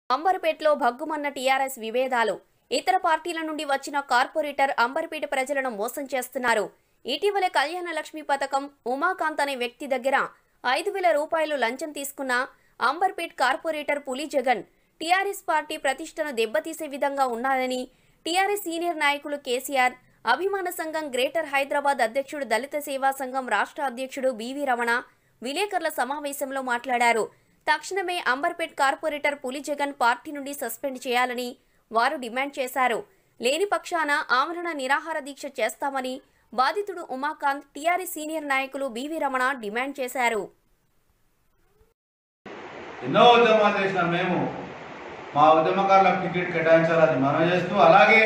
అంబర్పేటలో భగ్గుమన్న TRS విభేదాలు ఇతర పార్టీల నుండి వచ్చిన కార్పొరేటర్ అంబర్పేట ప్రజలను మోసం చేస్తున్నారు ఇటీవల కళ్యాణ లక్ష్మి పథకం ఉమాకాంత్ అనే వ్యక్తి దగ్గర ఐదు వేల రూపాయలు లంచం తీసుకున్న అంబర్పేట్ కార్పొరేటర్ పులి జగన్ టీఆర్ఎస్ పార్టీ ప్రతిష్టను దెబ్బతీసే విధంగా ఉన్నారని టీఆర్ఎస్ సీనియర్ నాయకులు కేసీఆర్ అభిమాన సంఘం గ్రేటర్ హైదరాబాద్ అధ్యక్షుడు దళిత సేవా సంఘం రాష్ట్ర అధ్యక్షుడు బీవీ రమణ విలేకరుల సమావేశంలో మాట్లాడారు తక్షణమే అంబర్పేట్ కార్పొరేటర్ పులి జగన్ పార్టీ నుండి సస్పెండ్ చేయాలని వారు డిమాండ్ చేశారు లేని పక్షాన ఆమరణ నిరాహార దీక్ష చేస్తామని బాధితుడు ఉమాకాంత్ టీఆర్ఎస్ సీనియర్ నాయకులు బీవీ రమణ డిమాండ్ చేశారు ఎన్నో ఉద్యమాలు చేసినాం మేము మా ఉద్యమకారులకు టికెట్ కేటాయించాలని మనం చేస్తూ అలాగే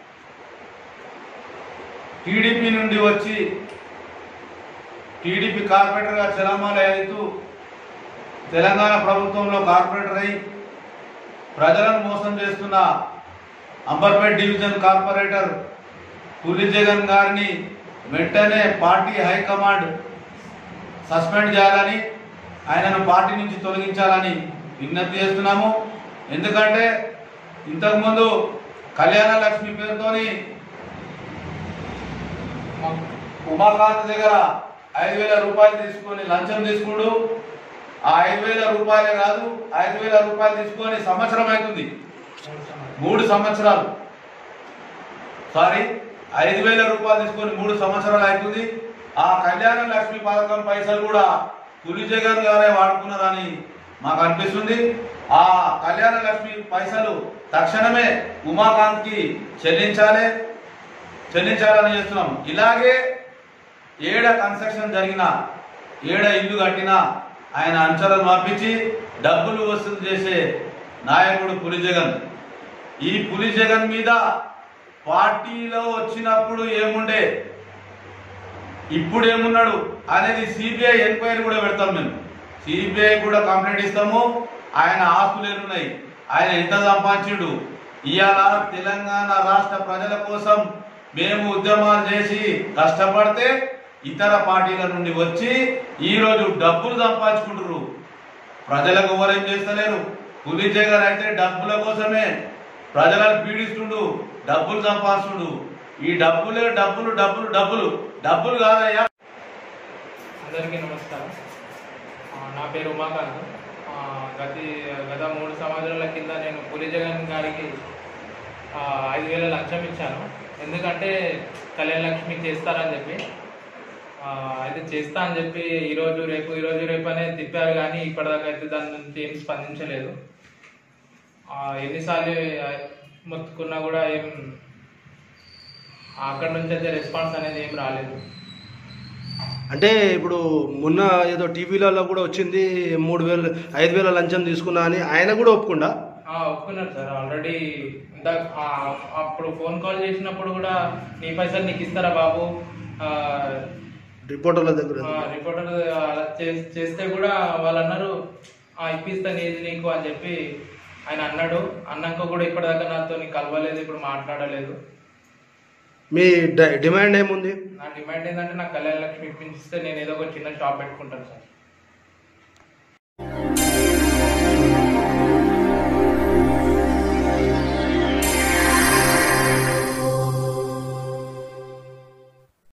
టీడీపీ నుండి వచ్చి టీడీపీ కార్పొరేటర్గా చలమాల అవుతూ తెలంగాణ ప్రభుత్వంలో కార్పొరేటర్ అయి ప్రజలను మోసం చేస్తున్న అంబర్పేట్ డివిజన్ కార్పొరేటర్ పులి జగన్ గారిని వెంటనే పార్టీ హైకమాండ్ సస్పెండ్ చేయాలని ఆయనను పార్టీ నుంచి తొలగించాలని విజ్ఞప్తి చేస్తున్నాము ఎందుకంటే ఇంతకుముందు కళ్యాణ లక్ష్మి పేరుతోని ఉమాకాంత్ దగ్గర ఐదు వేల రూపాయలు తీసుకొని లంచం తీసుకుడు ఆ ఐదు వేల రూపాయలే కాదు ఐదు వేల రూపాయలు తీసుకొని సంవత్సరం అవుతుంది మూడు సంవత్సరాలు సారీ ఐదు వేల రూపాయలు తీసుకొని మూడు సంవత్సరాలు అవుతుంది ఆ కళ్యాణ లక్ష్మి పథకం పైసలు కూడా పులి జగన్ గారే వాడుకున్నారని మాకు అనిపిస్తుంది ఆ కళ్యాణ లక్ష్మి పైసలు తక్షణమే ఉమాకాంత్కి చెల్లించాలి చెల్లించాలని చేస్తున్నాం ఇలాగే ఏడ కన్స్ట్రక్షన్ జరిగినా ఏడ ఇల్లు కట్టినా ఆయన అంచలను పంపించి డబ్బులు వసూలు చేసే నాయకుడు పులి జగన్ ఈ పులి జగన్ మీద పార్టీలో వచ్చినప్పుడు ఏముండే ఇప్పుడు ఏమున్నాడు అనేది సిబిఐ ఎంక్వైరీ కూడా పెడతాం మేము సిబిఐ కూడా కంప్లైంట్ ఇస్తాము ఆయన ఆస్తులు ఎన్నున్నాయి ఆయన ఎంత సంపాదించిండు ఇవాళ తెలంగాణ రాష్ట్ర ప్రజల కోసం మేము ఉద్యమాలు చేసి కష్టపడితే ఇతర పార్టీల నుండి వచ్చి ఈ రోజు డబ్బులు సంపాదించుకుంటారు ప్రజలకు ఎవరేం చేస్తలేరు పులి జగన్ అయితే డబ్బుల కోసమే ప్రజలను పీడిస్తుండు డబ్బులు సంపాదిస్తుండు ఈ డబ్బులే డబ్బులు డబ్బులు డబ్బులు డబ్బులు కాదయ్యా అందరికీ నమస్కారం ఆ, నా పేరు ఉమాకాంత్ ఆ, గతి గత మూడు సంవత్సరాల కింద నేను పులి జగన్ గారికి ఆ, ఐదు వేల లక్షం ఇచ్చాను ఎందుకంటే కళ్యాణ లక్ష్మి చేస్తారని చెప్పి ఆ, అయితే చేస్తా అని చెప్పి ఈరోజు రేపు ఈరోజు రేపు అనే తిప్పారు కానీ ఇప్పటిదాకా అయితే దాని నుంచి ఏం స్పందించలేదు ఆ, ఎన్నిసార్లు ఆ, మొత్తుకున్నా కూడా ఏం అక్కడి నుంచి అయితే రెస్పాన్స్ అనేది ఏం రాలేదు అంటే ఇప్పుడు మొన్న ఏదో టీవీలలో కూడా వచ్చింది మూడు వేలు ఐదు వేల లంచం తీసుకున్నా అని ఆయన కూడా ఒప్పుకుండా ఆ, ఒప్పుకున్నారు సార్ ఆల్రెడీ ఇంత ఆ- అప్పుడు ఫోన్ కాల్ చేసినప్పుడు కూడా నీ పైసలు నీకు ఇస్తారా బాబు ఆ, రిపోర్టర్ల దగ్గర ఆ, రిపోర్టర్ అలా చే- చేస్తే కూడా వాళ్ళు అన్నారు "ఆ, ఇప్పిస్తా నీది నీకు అని చెప్పి ఆయన అన్నాడు అన్నాక కూడా ఇప్పటిదాకా నాతో కలవలేదు ఇప్పుడు మాట్లాడలేదు మీ డ- డిమాండ్ ఏముంది నా డిమాండ్ ఏంటంటే నాకు కళ్యాణ లక్ష్మి ఇప్పించిస్తే నేను ఏదో ఒక చిన్న షాప్ పెట్టుకుంటాను సార్